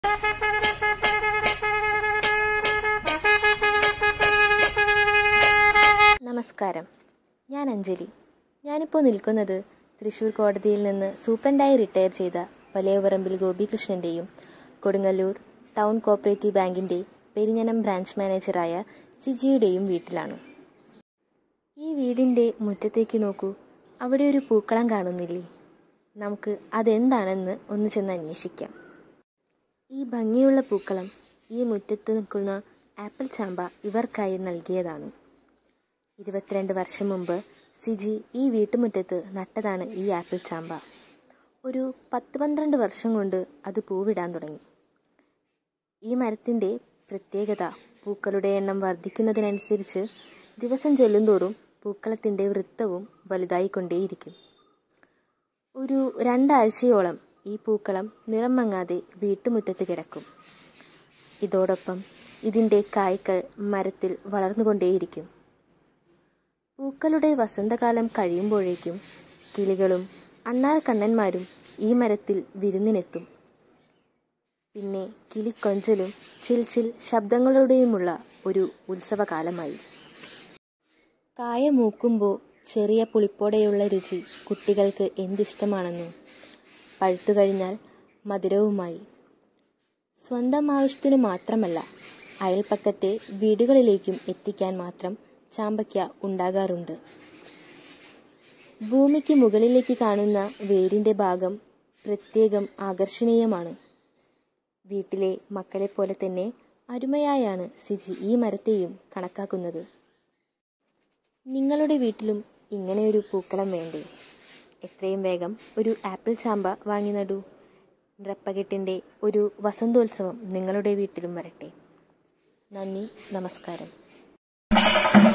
നമസ്കാരം ഞാൻ അഞ്ജലി ഞാനിപ്പോൾ നിൽക്കുന്നത് തൃശൂർ കോടതിയിൽ നിന്ന് സൂപ്രണ്ടായി റിട്ടയർ ചെയ്ത വലിയപറമ്പിൽ ഗോപികൃഷ്ണന്റെയും കൊടുങ്ങല്ലൂർ ടൗൺ കോപ്പറേറ്റീവ് ബാങ്കിന്റെ പെരിഞ്ഞനം ബ്രാഞ്ച് മാനേജറായ സിജിയുടെയും വീട്ടിലാണ് ഈ വീടിന്റെ മുറ്റത്തേക്ക് നോക്കൂ അവിടെ ഒരു പൂക്കളം കാണുന്നില്ലേ നമുക്ക് അതെന്താണെന്ന് ഒന്ന് ചെന്ന് അന്വേഷിക്കാം ഈ ഭംഗിയുള്ള പൂക്കളം ഈ മുറ്റത്ത് നിൽക്കുന്ന ആപ്പിൾ ചാമ്പ ഇവർക്കായി നൽകിയതാണ് ഇരുപത്തിരണ്ട് വർഷം മുമ്പ് സിജി ഈ വീട്ടുമുറ്റത്ത് നട്ടതാണ് ഈ ആപ്പിൾ ചാമ്പ ഒരു പത്ത് പന്ത്രണ്ട് വർഷം കൊണ്ട് അത് പൂവിടാൻ തുടങ്ങി ഈ മരത്തിൻ്റെ പ്രത്യേകത പൂക്കളുടെ എണ്ണം വർദ്ധിക്കുന്നതിനനുസരിച്ച് ദിവസം ചെല്ലുന്തോറും പൂക്കളത്തിൻ്റെ വൃത്തവും വലുതായിക്കൊണ്ടേയിരിക്കും ഒരു രണ്ടാഴ്ചയോളം ഈ പൂക്കളം നിറം മങ്ങാതെ വീട്ടുമുറ്റത്ത് കിടക്കും ഇതോടൊപ്പം ഇതിൻ്റെ കായ്കൾ മരത്തിൽ വളർന്നുകൊണ്ടേയിരിക്കും പൂക്കളുടെ വസന്തകാലം കഴിയുമ്പോഴേക്കും കിളികളും അണ്ണാർ കണ്ണന്മാരും ഈ മരത്തിൽ വിരുന്നിനെത്തും പിന്നെ കിളിക്കൊഞ്ചലും ചിൽ ചിൽ ശബ്ദങ്ങളുടെയുമുള്ള ഒരു ഉത്സവകാലമായി കായ മൂക്കുമ്പോൾ ചെറിയ പുളിപ്പോടെയുള്ള രുചി കുട്ടികൾക്ക് എന്തിഷ്ടമാണെന്നും പഴുത്തു കഴിഞ്ഞാൽ മധുരവുമായി സ്വന്തം ആവശ്യത്തിനു മാത്രമല്ല അയൽപ്പക്കത്തെ വീടുകളിലേക്കും എത്തിക്കാൻ മാത്രം ചാമ്പയ്ക്ക ഉണ്ടാകാറുണ്ട് ഭൂമിക്ക് മുകളിലേക്ക് കാണുന്ന വേരിന്റെ ഭാഗം പ്രത്യേകം ആകർഷണീയമാണ് വീട്ടിലെ മക്കളെപ്പോലെ തന്നെ അരുമയായാണ് സിജി ഈ മരത്തെയും കണക്കാക്കുന്നത് നിങ്ങളുടെ വീട്ടിലും ഇങ്ങനെയൊരു പൂക്കളം വേണ്ടേ എത്രയും വേഗം ഒരു ആപ്പിൾ ചാമ്പ വാങ്ങി നടൂ നിറപ്പകെട്ടിൻ്റെ ഒരു വസന്തോത്സവം നിങ്ങളുടെ വീട്ടിലും വരട്ടെ നന്ദി നമസ്കാരം